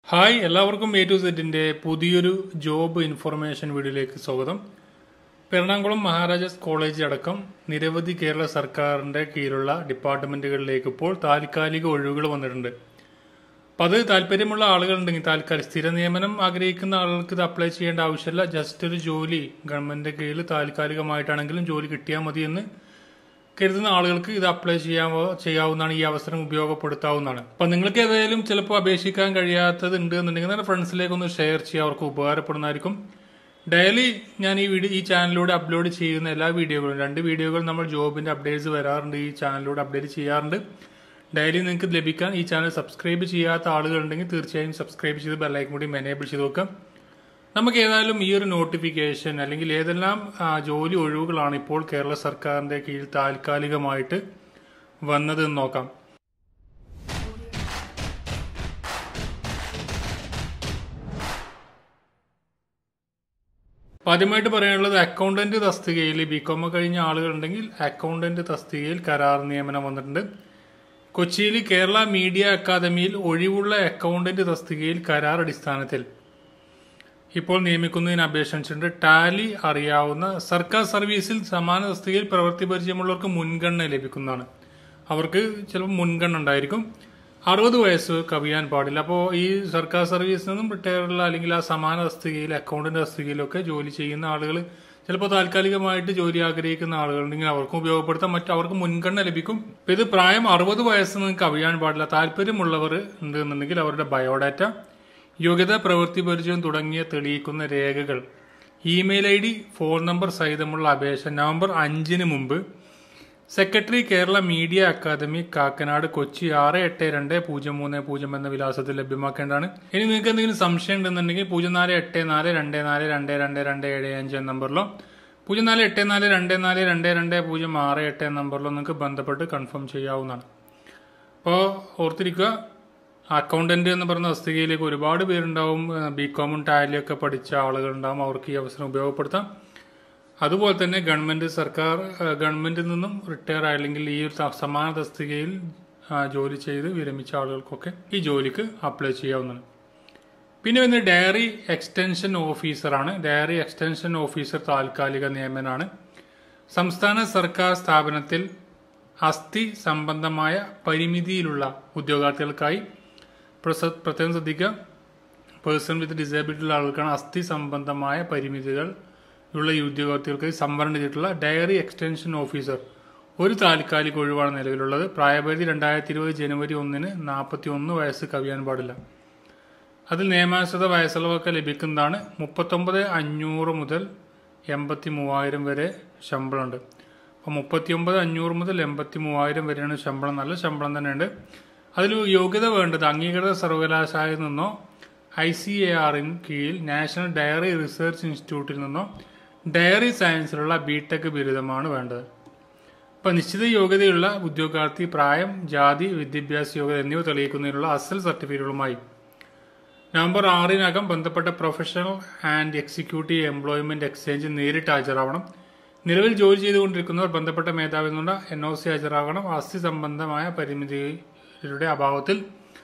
hi എല്ലാവർക്കും A to സെറ്റിന്റെ പുതിയൊരു ജോബ് ഇൻഫർമേഷൻ വീഡിയോയിലേക്ക് സ്വാഗതം എറണാകുളം മഹാരാജാസ് കോളേജ് അടക്കം നിരവധി കേരള സർക്കാരിന്റെ കീഴിലുള്ള ഡിപ്പാർട്ട്മെന്റുകളിലേക്ക് ഇപ്പോൾ താൽക്കാലിക ഒഴിവുകൾ വന്നിട്ടുണ്ട് അപ്പം അത് താല്പര്യമുള്ള ആളുകളുണ്ടെങ്കിൽ താൽക്കാലിക സ്ഥിര നിയമനം ആഗ്രഹിക്കുന്ന ആളുകൾക്ക് ഇത് അപ്ലൈ ചെയ്യേണ്ട ആവശ്യമില്ല ജസ്റ്റ് ഒരു ജോലി ഗവൺമെന്റിന്റെ കീഴിൽ താൽക്കാലികമായിട്ടാണെങ്കിലും ജോലി കിട്ടിയാൽ മതി എന്ന് കരുതുന്ന ആളുകൾക്ക് ഇത് അപ്ലൈ ചെയ്യാവോ ചെയ്യാവുന്നതാണ് ഈ അവസരം ഉപയോഗപ്പെടുത്താവുന്നതാണ് അപ്പൊ നിങ്ങൾക്ക് ഏതായാലും ചിലപ്പോൾ അപേക്ഷിക്കാൻ കഴിയാത്തത് ഉണ്ട് എന്നുണ്ടെങ്കിൽ നിങ്ങളുടെ ഫ്രണ്ട്സിലേക്ക് ഒന്ന് ഷെയർ ചെയ്യുക അവർക്ക് ഉപകാരപ്പെടുന്നതായിരിക്കും ഡെയിലി ഞാൻ ഈ വീഡിയോ ഈ ചാനലിലൂടെ അപ്ലോഡ് ചെയ്യുന്ന എല്ലാ വീഡിയോകളും രണ്ട് വീഡിയോകൾ നമ്മൾ ജോബിന്റെ അപ്ഡേറ്റ്സ് വരാറുണ്ട് ഈ ചാനലിലൂടെ അപ്ഡേറ്റ് ചെയ്യാറുണ്ട് ഡെയിലി നിങ്ങൾക്ക് ലഭിക്കാൻ ഈ ചാനൽ സബ്സ്ക്രൈബ് ചെയ്യാത്ത ആളുകളുണ്ടെങ്കിൽ തീർച്ചയായും സബ്സ്ക്രൈബ് ചെയ്ത് ബെല്ലൈക്കൻ കൂടി എനേബിൾ ചെയ്ത് നോക്കാം നമുക്ക് ഏതായാലും ഈ ഒരു നോട്ടിഫിക്കേഷൻ അല്ലെങ്കിൽ ഏതെല്ലാം ആ, ജോലി ഒഴിവുകളാണ് ഇപ്പോൾ കേരള സർക്കാരിന്റെ കീഴിൽ താൽക്കാലികമായിട്ട് വന്നത് എന്ന് നോക്കാം അപ്പൊ ആദ്യമായിട്ട് പറയാനുള്ളത് അക്കൗണ്ടന്റ് തസ്തികയിൽ ബികോം കഴിഞ്ഞ ആളുകളുണ്ടെങ്കിൽ അക്കൗണ്ടന്റ് തസ്തികയിൽ കരാർ നിയമനം വന്നിട്ടുണ്ട് കൊച്ചിയിൽ കേരള മീഡിയ അക്കാദമിയിൽ ഒഴിവുള്ള അക്കൗണ്ടന്റ് തസ്തികയിൽ കരാർ അടിസ്ഥാനത്തിൽ ഇപ്പോൾ നിയമിക്കുന്നതിന് അപേക്ഷിച്ചിട്ടുണ്ട് ടാലി അറിയാവുന്ന സർക്കാർ സർവീസിൽ സമാന തസ്തികയിൽ പ്രവൃത്തി പരിചയമുള്ളവർക്ക് മുൻഗണന ലഭിക്കുന്നതാണ് അവർക്ക് ചിലപ്പോൾ മുൻഗണന ഉണ്ടായിരിക്കും അറുപത് വയസ്സ് കവിയാൻ പാടില്ല അപ്പോൾ ഈ സർക്കാർ സർവീസിൽ നിന്നും റിട്ടയറുള്ള അല്ലെങ്കിൽ ആ സമാന തസ്തികയിൽ അക്കൗണ്ടന്റ് തസ്തികയിലൊക്കെ ജോലി ചെയ്യുന്ന ആളുകൾ ചിലപ്പോൾ താൽക്കാലികമായിട്ട് ജോലി ആഗ്രഹിക്കുന്ന ആളുകളുണ്ടെങ്കിൽ അവർക്കും ഉപയോഗപ്പെടുത്താം മറ്റു അവർക്ക് മുൻഗണന ലഭിക്കും ഇപ്പൊ ഇത് പ്രായം അറുപത് വയസ്സ് നിങ്ങൾക്ക് കവിയാൻ പാടില്ല താല്പര്യമുള്ളവർ ഉണ്ട് എന്നുണ്ടെങ്കിൽ അവരുടെ ബയോഡാറ്റ യോഗ്യത പ്രവൃത്തി പരിചയം തുടങ്ങിയ തെളിയിക്കുന്ന രേഖകൾ email I D phone number സഹിതമുള്ള അപേക്ഷ നവംബർ അഞ്ചിന് മുമ്പ് secretary Kerala media academy Kakkanad Kochi ആറ് എട്ട് രണ്ട് പൂജ്യം മൂന്ന് പൂജ്യം എന്ന വിലാസത്തിൽ ലഭ്യമാക്കേണ്ടതാണ് ഇനി നിങ്ങൾക്ക് എന്തെങ്കിലും സംശയം ഉണ്ടെന്നുണ്ടെങ്കിൽ പൂജ്യം നാല് എട്ട് നാല് രണ്ട് നാല് രണ്ട് രണ്ട് രണ്ട് ഏഴ് അഞ്ച് എന്ന നമ്പറിലോ പൂജ്യം നാല് എട്ട് നാല് രണ്ട് നാല് രണ്ട് രണ്ട് പൂജ്യം ആറ് എട്ട് എന്ന നമ്പറിലോ നിങ്ങൾക്ക് ബന്ധപ്പെട്ട് കൺഫേം ചെയ്യാവുന്നതാണ് അപ്പോൾ ഓർത്തിരിക്കുക അക്കൗണ്ടന്റ് എന്ന് പറയുന്ന തസ്തികയിലേക്ക് ഒരുപാട് പേരുണ്ടാവും ബി കോമും ടാലിയൊക്കെ പഠിച്ച ആളുകളുണ്ടാവും അവർക്ക് ഈ അവസരം ഉപയോഗപ്പെടുത്താം അതുപോലെ തന്നെ ഗവൺമെന്റ് സർക്കാർ ആ, ഗവൺമെന്റിൽ നിന്നും റിട്ടയർ അല്ലെങ്കിൽ ഈ ഒരു ത- സമാന തസ്തികയിൽ ആ, ജോലി ചെയ്ത് വിരമിച്ച ആളുകൾക്കൊക്കെ ഈ ജോലിക്ക് അപ്ലൈ ചെയ്യാവുന്നതാണ് പിന്നെ വരുന്നത് ഡയറി എക്സ്റ്റൻഷൻ ഓഫീസറാണ് ഡയറി എക്സ്റ്റൻഷൻ ഓഫീസർ താൽക്കാലിക നിയമനാണ് സംസ്ഥാന സർക്കാർ സ്ഥാപനത്തിൽ അസ്ഥി സംബന്ധമായ പരിമിതിയിലുള്ള ഉദ്യോഗാർത്ഥികൾക്കായി പ്രസ- പ്രത്യേകം ശ്രദ്ധിക്കുക പേഴ്സൺ വിത്ത് ഡിസേബിലിറ്റി ഉള്ള ആളുകൾക്കാണ് അസ്ഥി സംബന്ധമായ പരിമിതികൾ ഉള്ള ഈ ഉദ്യോഗാർത്ഥികൾക്ക് സംവരണം ചെയ്തിട്ടുള്ള ഡയറി എക്സ്റ്റൻഷൻ ഓഫീസർ ഒരു താൽക്കാലിക ഒഴിവാണ് നിലവിലുള്ളത് പ്രായപരിധി രണ്ടായിരത്തി ഇരുപത് ജനുവരി ഒന്നിന് നാൽപ്പത്തി ഒന്ന് വയസ്സ് കവിയാൻ പാടില്ല അതിൽ നിയമാനുസൃത വയസ്സുള്ളവർക്ക് ലഭിക്കുന്നതാണ് മുപ്പത്തൊമ്പത് അഞ്ഞൂറ് മുതൽ എൺപത്തി മൂവായിരം വരെ ശമ്പളമുണ്ട് അപ്പോൾ മുപ്പത്തി ഒമ്പത് അഞ്ഞൂറ് മുതൽ എൺപത്തി മൂവായിരം വരെയാണ് ശമ്പളം നല്ല ശമ്പളം തന്നെയുണ്ട് അതിൽ യോഗ്യത വേണ്ടത് അംഗീകൃത സർവകലാശാലയിൽ നിന്നോ ഐ സി എ ആറിന് കീഴിൽ നാഷണൽ ഡയറി റിസർച്ച് ഇൻസ്റ്റിറ്റ്യൂട്ടിൽ നിന്നോ ഡയറി സയൻസിലുള്ള ബിടെക് ബിരുദമാണ് വേണ്ടത് ഇപ്പൊ നിശ്ചിത യോഗ്യതയുള്ള ഉദ്യോഗാർത്ഥി പ്രായം ജാതി വിദ്യാഭ്യാസ യോഗ്യത എന്നിവ തെളിയിക്കുന്നതിനുള്ള അസൽ സർട്ടിഫിക്കറ്റുകളുമായി നവംബർ ആറിനകം ബന്ധപ്പെട്ട professional and executive employment exchange നേരിട്ട് ഹാജരാവണം നിലവിൽ ജോലി ചെയ്തുകൊണ്ടിരിക്കുന്നവർ ബന്ധപ്പെട്ട മേധാവിൽ നിന്നുള്ള എൻ ഒ സി ഹാജരാകണം അസ്ഥി സംബന്ധമായ പരിമിതിയുടെ അഭാവത്തിൽ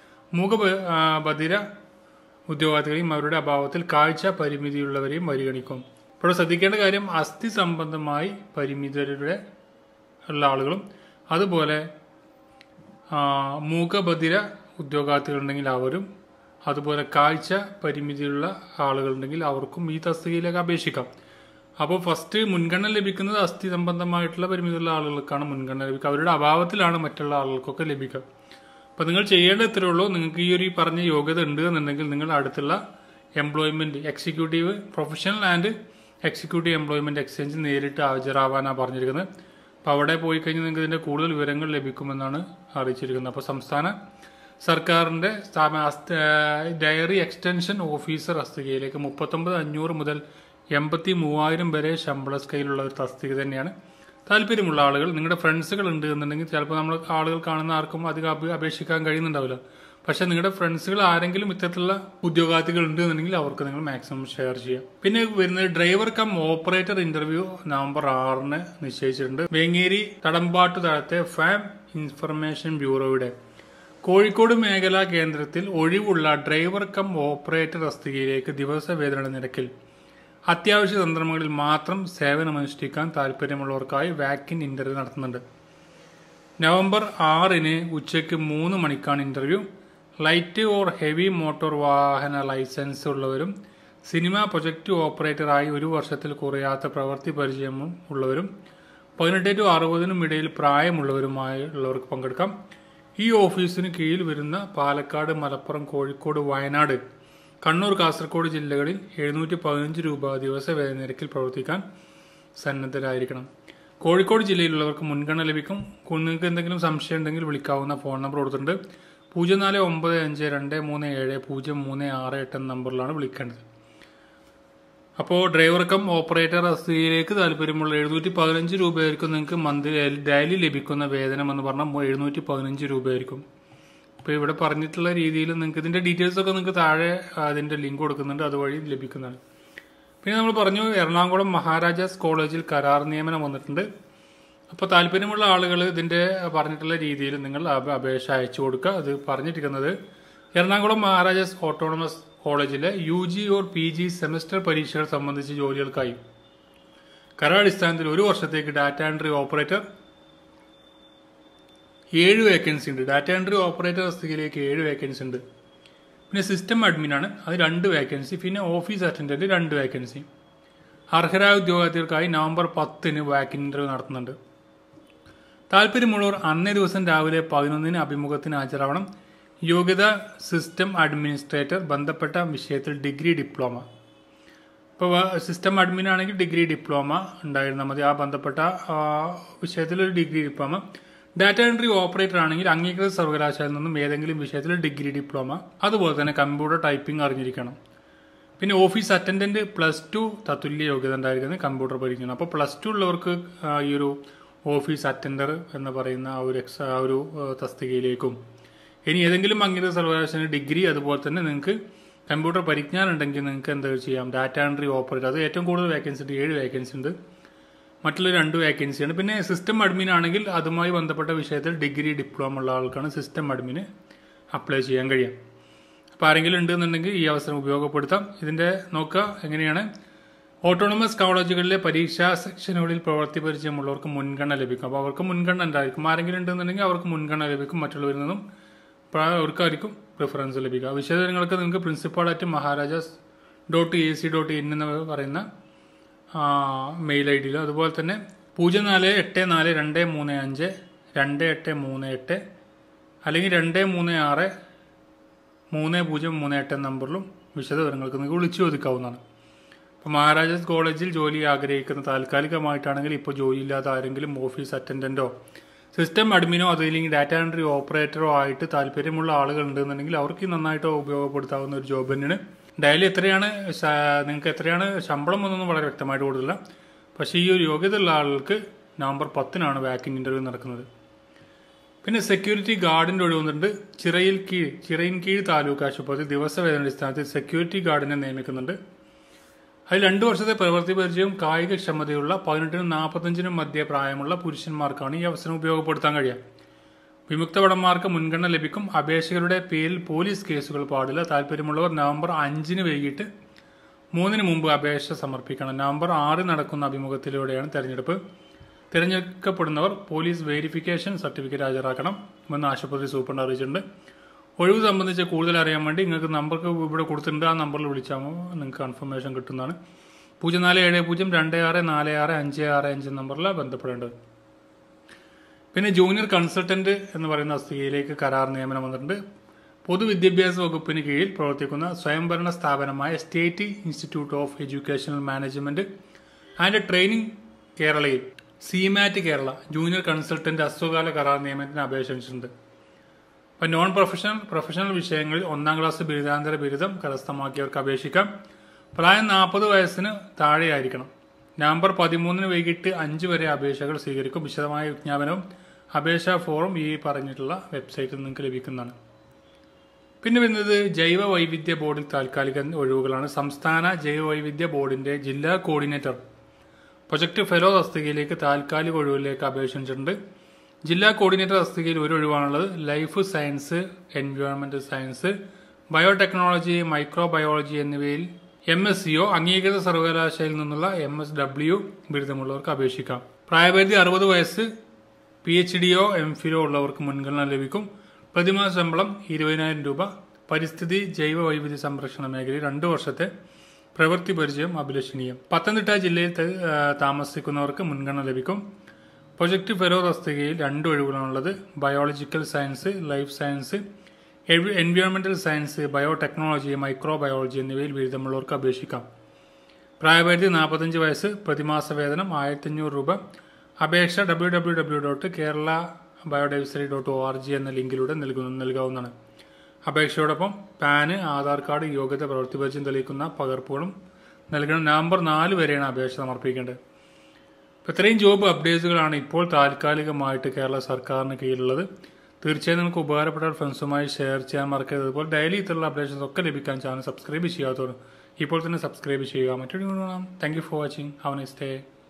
മൂകബധിര ഉദ്യോഗാർത്ഥികളെയും അവരുടെ അഭാവത്തിൽ കാഴ്ച പരിമിതിയുള്ളവരെയും പരിഗണിക്കും ഇപ്പോൾ ശ്രദ്ധിക്കേണ്ട കാര്യം അസ്ഥി സംബന്ധമായി പരിമിതരുടെ ഉള്ള ആളുകളും അതുപോലെ ആ, മൂകബധിര ഉദ്യോഗാർത്ഥികളുണ്ടെങ്കിൽ അവരും അതുപോലെ കാഴ്ച പരിമിതിയുള്ള ആളുകളുണ്ടെങ്കിൽ അവർക്കും ഈ തസ്തികയിലേക്ക് അപേക്ഷിക്കാം അപ്പോൾ ഫസ്റ്റ് മുൻഗണന ലഭിക്കുന്നത് അസ്ഥി സംബന്ധമായിട്ടുള്ള പരിമിതിയുള്ള ആളുകൾക്കാണ് മുൻഗണന ലഭിക്കുക അവരുടെ അഭാവത്തിലാണ് മറ്റുള്ള ആളുകൾക്കൊക്കെ ലഭിക്കുക അപ്പോൾ നിങ്ങൾ ചെയ്യേണ്ടത് ഇത്രയേ ഉള്ളൂ നിങ്ങൾക്ക് ഈ ഒരു ഈ പറഞ്ഞ യോഗ്യത ഉണ്ട് എന്നുണ്ടെങ്കിൽ നിങ്ങൾ അടുത്തുള്ള employment executive professional and executive employment exchange നേരിട്ട് ഹാജരാവാനാണ് പറഞ്ഞിരിക്കുന്നത് അപ്പോൾ അവിടെ പോയി കഴിഞ്ഞാൽ നിങ്ങൾക്ക് ഇതിന്റെ കൂടുതൽ വിവരങ്ങൾ ലഭിക്കുമെന്നാണ് അറിയിച്ചിരിക്കുന്നത് അപ്പോൾ സംസ്ഥാന സർക്കാരിന്റെ സ്ഥാപന അസ്ത- ഡയറി എക്സ്റ്റൻഷൻ ഓഫീസർ തസ്തികയിലേക്ക് മുപ്പത്തൊമ്പത് അഞ്ഞൂറ് മുതൽ എൺപത്തി മൂവായിരം വരെ ശമ്പള സ്കെയിലുള്ള ഒരു തസ്തിക തന്നെയാണ് താല്പര്യമുള്ള ആളുകൾ നിങ്ങളുടെ ഫ്രണ്ട്സുകൾ ഉണ്ട് എന്നുണ്ടെങ്കിൽ ചിലപ്പോൾ നമ്മൾ ആളുകൾ കാണുന്ന ആർക്കും അധികം അപേ- അപേക്ഷിക്കാൻ കഴിയുന്നുണ്ടാവില്ല പക്ഷെ നിങ്ങളുടെ ഫ്രണ്ട്സുകൾ ആരെങ്കിലും ഇത്തരത്തിലുള്ള ഉദ്യോഗാർത്ഥികൾ ഉണ്ട് എന്നുണ്ടെങ്കിൽ അവർക്ക് നിങ്ങൾ മാക്സിമം ഷെയർ ചെയ്യാം പിന്നെ വരുന്നത് driver cum operator interview November ആറിന് നിശ്ചയിച്ചിട്ടുണ്ട് വേങ്ങേരി തടമ്പാട്ട് താഴത്തെ ഫാം ഇൻഫർമേഷൻ ബ്യൂറോയുടെ കോഴിക്കോട് മേഖലാ കേന്ദ്രത്തിൽ ഒഴിവുള്ള ഡ്രൈവർ കം ഓപ്പറേറ്റർ തസ്തികയിലേക്ക് ദിവസവേതന നിരക്കിൽ അത്യാവശ്യ സന്ദർഭങ്ങളിൽ മാത്രം സേവനമനുഷ്ഠിക്കാൻ താൽപ്പര്യമുള്ളവർക്കായി വാക്കിൻ ഇന്റർവ്യൂ നടത്തുന്നുണ്ട് നവംബർ ആറിന് ഉച്ചയ്ക്ക് മൂന്ന് മണിക്കാണ് interview light or heavy motor വാഹന ലൈസൻസ് ഉള്ളവരും സിനിമ പ്രൊജക്ട് ഓപ്പറേറ്ററായി ഒരു വർഷത്തിൽ കുറയാത്ത പ്രവൃത്തി പരിചയവും ഉള്ളവരും പതിനെട്ട് ടു അറുപതിനും ഇടയിൽ പ്രായമുള്ളവരുമായുള്ളവർക്ക് പങ്കെടുക്കാം ഈ ഓഫീസിന് കീഴിൽ വരുന്ന പാലക്കാട് മലപ്പുറം കോഴിക്കോട് വയനാട് കണ്ണൂർ കാസർഗോഡ് ജില്ലകളിൽ എഴുന്നൂറ്റി പതിനഞ്ച് രൂപ ദിവസവേതന നിരക്കിൽ പ്രവർത്തിക്കാൻ സന്നദ്ധരായിരിക്കണം കോഴിക്കോട് ജില്ലയിലുള്ളവർക്ക് മുൻഗണന ലഭിക്കും നിങ്ങൾക്ക് എന്തെങ്കിലും സംശയം ഉണ്ടെങ്കിൽ വിളിക്കാവുന്ന ഫോൺ നമ്പർ കൊടുത്തിട്ടുണ്ട് പൂജ്യം നാല് ഒമ്പത് അഞ്ച് രണ്ട് മൂന്ന് ഏഴ് പൂജ്യം മൂന്ന് ആറ് എട്ട് എന്ന നമ്പറിലാണ് വിളിക്കേണ്ടത് അപ്പോൾ ഡ്രൈവർ കം ഓപ്പറേറ്റർ തസ്തികയിലേക്ക് താല്പര്യമുള്ള എഴുന്നൂറ്റി പതിനഞ്ച് രൂപയായിരിക്കും നിങ്ങൾക്ക് മന്ത്ലി ഡെയിലി ലഭിക്കുന്ന വേതനം എന്ന് പറഞ്ഞാൽ എഴുന്നൂറ്റി പതിനഞ്ച് രൂപയായിരിക്കും ഇപ്പോൾ ഇവിടെ പറഞ്ഞിട്ടുള്ള രീതിയിൽ നിങ്ങൾക്ക് ഇതിന്റെ ഡീറ്റെയിൽസ് ഒക്കെ നിങ്ങൾക്ക് താഴെ അതിന്റെ ലിങ്ക് കൊടുക്കുന്നുണ്ട് അതുവഴി ലഭിക്കുന്നതാണ് പിന്നെ നമ്മൾ പറഞ്ഞു എറണാകുളം മഹാരാജാസ് കോളേജിൽ കരാർ നിയമനം വന്നിട്ടുണ്ട് അപ്പോൾ താല്പര്യമുള്ള ആളുകൾ ഇതിന്റെ പറഞ്ഞിട്ടുള്ള രീതിയിൽ നിങ്ങൾ അപ- അപേക്ഷ അയച്ചു കൊടുക്കുക അത് പറഞ്ഞിരിക്കുന്നത് എറണാകുളം മഹാരാജാസ് ഓട്ടോണമസ് കോളേജിലെ U G or P G semester പരീക്ഷകൾ സംബന്ധിച്ച ജോലികൾക്കായി കരാടിസ്ഥാനത്തിൽ ഒരു വർഷത്തേക്ക് ഡാറ്റ എൻട്രി ഓപ്പറേറ്റർ ഏഴ് വേക്കൻസി ഉണ്ട് ഡാറ്റ എൻട്രി ഓപ്പറേറ്റർ തസ്തികയിലേക്ക് ഏഴ് വേക്കൻസി ഉണ്ട് പിന്നെ സിസ്റ്റം അഡ്മിൻ ആണ് അത് രണ്ട് വേക്കൻസി പിന്നെ ഓഫീസ് അറ്റൻഡന്റ് രണ്ട് വേക്കൻസി അർഹരായ ഉദ്യോഗാർത്ഥികൾക്കായി നവംബർ പത്തിന് വാക്കിൻ ഇന്റർവ്യൂ നടത്തുന്നുണ്ട് താല്പര്യമുള്ളവർ അന്നേ ദിവസം രാവിലെ പതിനൊന്നിന് അഭിമുഖത്തിന് ഹാജരാവണം യോഗ്യത സിസ്റ്റം അഡ്മിനിസ്ട്രേറ്റർ ബന്ധപ്പെട്ട വിഷയത്തിൽ ഡിഗ്രി ഡിപ്ലോമ ഇപ്പോൾ സിസ്റ്റം അഡ്മിൻ ആണെങ്കിൽ ഡിഗ്രി ഡിപ്ലോമ ഉണ്ടായിരുന്നാൽ മതി ആ ബന്ധപ്പെട്ട ആ, വിഷയത്തിൽ ഒരു degree diploma data entry operator ആണെങ്കിൽ അംഗീകൃത സർവകലാശാലയിൽ നിന്നും ഏതെങ്കിലും വിഷയത്തിൽ ഡിഗ്രി ഡിപ്ലോമ അതുപോലെ തന്നെ കമ്പ്യൂട്ടർ ടൈപ്പിംഗ് അറിഞ്ഞിരിക്കണം പിന്നെ ഓഫീസ് അറ്റൻഡന്റ് പ്ലസ് ടു തത്തുല്യ യോഗ്യത ഉണ്ടായിരിക്കുന്നത് കമ്പ്യൂട്ടർ പരിചയം അപ്പോൾ പ്ലസ് ടു ഉള്ളവർക്ക് ആ, ഈ ഒരു ഓഫീസ് അറ്റൻഡർ എന്ന് പറയുന്ന ആ ഒരു എക്സ് ആ ഒരു ആ, തസ്തികയിലേക്കും ഇനി ഏതെങ്കിലും അംഗീകൃത സർവകലാശാല ഡിഗ്രി അതുപോലെ തന്നെ നിങ്ങൾക്ക് കമ്പ്യൂട്ടർ പരിജ്ഞാനം ഉണ്ടെങ്കിൽ നിങ്ങൾക്ക് എന്താ ചെയ്യാം ഡാറ്റ എൻട്രി ഓപ്പറേറ്റർ അത് ഏറ്റവും കൂടുതൽ വേക്കൻസി ഉണ്ട് ഏഴ് വേക്കൻസി ഉണ്ട് മറ്റുള്ള രണ്ട് വേക്കൻസിയാണ് പിന്നെ സിസ്റ്റം അഡ്മിൻ ആണെങ്കിൽ അതുമായി ബന്ധപ്പെട്ട വിഷയത്തിൽ ഡിഗ്രി ഡിപ്ലോമ ഉള്ള ആൾക്കാണ് സിസ്റ്റം അഡ്മിന് അപ്ലൈ ചെയ്യാൻ കഴിയുക അപ്പോൾ ആരെങ്കിലും ഉണ്ടെന്നുണ്ടെങ്കിൽ ഈ അവസരം ഉപയോഗപ്പെടുത്താം ഇതിന്റെ നോക്കുക എങ്ങനെയാണ് ഓട്ടോണമസ് കോളേജുകളിലെ പരീക്ഷാ സെക്ഷനുകളിൽ പ്രവൃത്തി പരിചയമുള്ളവർക്ക് മുൻഗണന ലഭിക്കും അപ്പോൾ അവർക്ക് മുൻഗണന ഉണ്ടായിരിക്കും ആരെങ്കിലും ഉണ്ടെന്നുണ്ടെങ്കിൽ അവർക്ക് മുൻഗണന ലഭിക്കും മറ്റുള്ളവരിൽ നിന്നും പ്ര- അവർക്കായിരിക്കും പ്രിഫറൻസ് ലഭിക്കുക വിശദങ്ങൾക്ക് നിങ്ങൾക്ക് principal at Maharajas dot A C dot in എന്ന് പറയുന്ന മെയിൽ ഐ ഡിയിലും അതുപോലെ തന്നെ പൂജ്യം നാല് എട്ട് നാല് രണ്ട് മൂന്ന് അഞ്ച് രണ്ട് എട്ട് മൂന്ന് എട്ട് അല്ലെങ്കിൽ രണ്ട് മൂന്ന് ആറ് മൂന്ന് പൂജ്യം മൂന്ന് എട്ട് എന്ന നമ്പറിലും വിശദ വിവരങ്ങൾക്ക് നിങ്ങൾക്ക് വിളിച്ചു ചോദിക്കാവുന്നതാണ് ഇപ്പോൾ മഹാരാജാസ് കോളേജിൽ ജോലി ആഗ്രഹിക്കുന്ന താൽക്കാലികമായിട്ടാണെങ്കിൽ ഇപ്പോൾ ജോലിയില്ലാത്ത ആരെങ്കിലും ഓഫീസ് അറ്റൻഡന്റോ സിസ്റ്റം അഡ്മിനോ അതല്ലെങ്കിൽ ഡാറ്റ എൻട്രി ഓപ്പറേറ്ററോ ആയിട്ട് താല്പര്യമുള്ള ആളുകൾ ഉണ്ടെന്നുണ്ടെങ്കിൽ അവർക്ക് നന്നായിട്ട് ഉപയോഗപ്പെടുത്താവുന്ന ഒരു ജോബ് തന്നെയാണ് ഡെയിലി എത്രയാണ് ശ- നിങ്ങൾക്ക് എത്രയാണ് ശമ്പളം എന്നൊന്നും വളരെ വ്യക്തമായിട്ട് കൊടുത്തില്ല പക്ഷേ ഈ ഒരു യോഗ്യത ഉള്ള ആളുകൾക്ക് നവംബർ പത്തിനാണ് വാക്കിംഗ് ഇന്റർവ്യൂ നടക്കുന്നത് പിന്നെ സെക്യൂരിറ്റി ഗാർഡിന്റെ ഒഴിവ് വന്നിട്ടുണ്ട് ചിറയിൽ കീഴ് ചിറയിൻ കീഴ് താലൂക്ക് ആശുപത്രി ദിവസവേതന അടിസ്ഥാനത്തിൽ സെക്യൂരിറ്റി ഗാർഡിനെ നിയമിക്കുന്നുണ്ട് അതിൽ രണ്ടു വർഷത്തെ പ്രവൃത്തി പരിചയവും കായിക ക്ഷമതയുള്ള പതിനെട്ടിനും നാൽപ്പത്തഞ്ചിനും മധ്യ പ്രായമുള്ള പുരുഷന്മാർക്കാണ് ഈ അവസരം ഉപയോഗപ്പെടുത്താൻ കഴിയുക വിമുക്ത ഭടന്മാർക്ക് മുൻഗണന ലഭിക്കും അപേക്ഷകരുടെ പേരിൽ പോലീസ് കേസുകൾ പാടില്ല താല്പര്യമുള്ളവർ നവംബർ അഞ്ചിന് വൈകിട്ട് മൂന്നിന് മുമ്പ് അപേക്ഷ സമർപ്പിക്കണം നവംബർ ആറ് നടക്കുന്ന അഭിമുഖത്തിലൂടെയാണ് തെരഞ്ഞെടുപ്പ് തിരഞ്ഞെടുക്കപ്പെടുന്നവർ പോലീസ് വെരിഫിക്കേഷൻ സർട്ടിഫിക്കറ്റ് ഹാജരാക്കണം എന്ന് ആശുപത്രി സൂപ്രണ്ട് അറിയിച്ചിട്ടുണ്ട് ഒഴിവ് സംബന്ധിച്ച് കൂടുതൽ അറിയാൻ വേണ്ടി നിങ്ങൾക്ക് നമ്പർക്ക് ഇവിടെ കൊടുത്തിട്ടുണ്ട് ആ നമ്പറിൽ വിളിച്ചാൽ നിങ്ങൾക്ക് കൺഫർമേഷൻ കിട്ടുന്നതാണ് പൂജ്യം നാല് ഏഴ് പൂജ്യം രണ്ട് ആറ് നാല് ആറ് അഞ്ച് ആറ് അഞ്ച് നമ്പറിലാണ് ബന്ധപ്പെടേണ്ടത് പിന്നെ ജൂനിയർ കൺസൾട്ടന്റ് എന്ന് പറയുന്ന തസ്തികയിലേക്ക് കരാർ നിയമനം വന്നിട്ടുണ്ട് പൊതുവിദ്യാഭ്യാസ വകുപ്പിന് കീഴിൽ പ്രവർത്തിക്കുന്ന സ്വയംഭരണ സ്ഥാപനമായ state institute of educational management and training കേരളയിൽ സിമാറ്റ് കേരള ജൂനിയർ കൺസൾട്ടന്റ് അസ്വകാല കരാർ നിയമനത്തിന് അപേക്ഷിച്ചിട്ടുണ്ട് ഇപ്പം നോൺ പ്രൊഫഷണൽ പ്രൊഫഷണൽ വിഷയങ്ങളിൽ ഒന്നാം ക്ലാസ് ബിരുദാന്തര ബിരുദം കരസ്ഥമാക്കിയവർക്ക് അപേക്ഷിക്കാം പ്രായം നാൽപ്പത് വയസ്സിന് താഴെയായിരിക്കണം നവംബർ പതിമൂന്നിന് വൈകിട്ട് അഞ്ച് വരെ അപേക്ഷകൾ സ്വീകരിക്കും വിശദമായ വിജ്ഞാപനവും അപേക്ഷാ ഫോറും ഈ പറഞ്ഞിട്ടുള്ള വെബ്സൈറ്റിൽ നിങ്ങൾക്ക് ലഭിക്കുന്നതാണ് പിന്നെ വരുന്നത് ജൈവ വൈവിധ്യ ബോർഡിൽ താൽക്കാലിക ഒഴിവുകളാണ് സംസ്ഥാന ജൈവ വൈവിധ്യ ബോർഡിന്റെ ജില്ലാ കോർഡിനേറ്റർ പ്രൊജക്ട് ഫെലോ തസ്തികയിലേക്ക് താൽക്കാലിക ഒഴിവിലേക്ക് അപേക്ഷിച്ചിട്ടുണ്ട് ജില്ലാ കോർഡിനേറ്റർ തസ്തികയിൽ ഒരു ഒഴിവാണുള്ളത് ലൈഫ് സയൻസ് എൻവയോൺമെന്റൽ സയൻസ് ബയോടെക്നോളജി മൈക്രോബയോളജി എന്നിവയിൽ എം എസ് സിയോ അംഗീകൃത സർവകലാശാലയിൽ നിന്നുള്ള എം എസ് ഡബ്ല്യു ബിരുദമുള്ളവർക്ക് അപേക്ഷിക്കാം പ്രായപരിധി അറുപത് വയസ്സ് പി എച്ച് ഡിയോ എം ഫിലോ ഉള്ളവർക്ക് മുൻഗണന ലഭിക്കും പ്രതിമാസ ശമ്പളം ഇരുപതിനായിരം രൂപ പരിസ്ഥിതി ജൈവ വൈവിധ്യ സംരക്ഷണ മേഖലയിൽ രണ്ട് വർഷത്തെ പ്രവൃത്തി പരിചയം അഭിലഷണീയം പത്തനംതിട്ട ജില്ലയിൽ ത- ആ, താമസിക്കുന്നവർക്ക് മുൻഗണന ലഭിക്കും പ്രൊജക്ട് ഫെറോ തസ്തികയിൽ രണ്ട് ഒഴിവുകളാണുള്ളത് ബയോളജിക്കൽ സയൻസ് ലൈഫ് സയൻസ് എൻവി- എൻവയോൺമെന്റൽ സയൻസ് ബയോടെക്നോളജി മൈക്രോബയോളജി എന്നിവയിൽ ബിരുദമുള്ളവർക്ക് അപേക്ഷിക്കാം പ്രായപരിധി നാൽപ്പത്തഞ്ച് വയസ്സ് പ്രതിമാസ വേതനം ആയിരത്തി അഞ്ഞൂറ് രൂപ അപേക്ഷ W W W dot Kerala biodiversity dot O R G എന്ന ലിങ്കിലൂടെ നൽകുന്ന നൽകാവുന്നതാണ് അപേക്ഷയോടൊപ്പം പാന് ആധാർ കാർഡ് യോഗ്യത പ്രവൃത്തി പരിചയം തെളിയിക്കുന്ന പകർപ്പുകളും നൽകണം നവംബർ നാല് വരെയാണ് അപേക്ഷ സമർപ്പിക്കേണ്ടത് അപ്പോൾ ഇത്രയും ജോബ് അപ്ഡേറ്റ്സുകളാണ് ഇപ്പോൾ താൽക്കാലികമായിട്ട് കേരള സർക്കാരിന് കീഴിലുള്ളത് തീർച്ചയായും നിങ്ങൾക്ക് ഉപകാരപ്പെട്ടാൽ ഫ്രണ്ട്സുമായി ഷെയർ ചെയ്യാൻ മറക്കരുത് അതുപോലെ ഡെയിലി ഇത്തരമുള്ള അപ്ഡേഷൻസ് ഒക്കെ ലഭിക്കാൻ ചാനൽ സബ്സ്ക്രൈബ് ചെയ്യാത്തവർ ഇപ്പോൾ തന്നെ സബ്സ്ക്രൈബ് ചെയ്യുക മറ്റൊരു കാണാം thank you for watching have nice day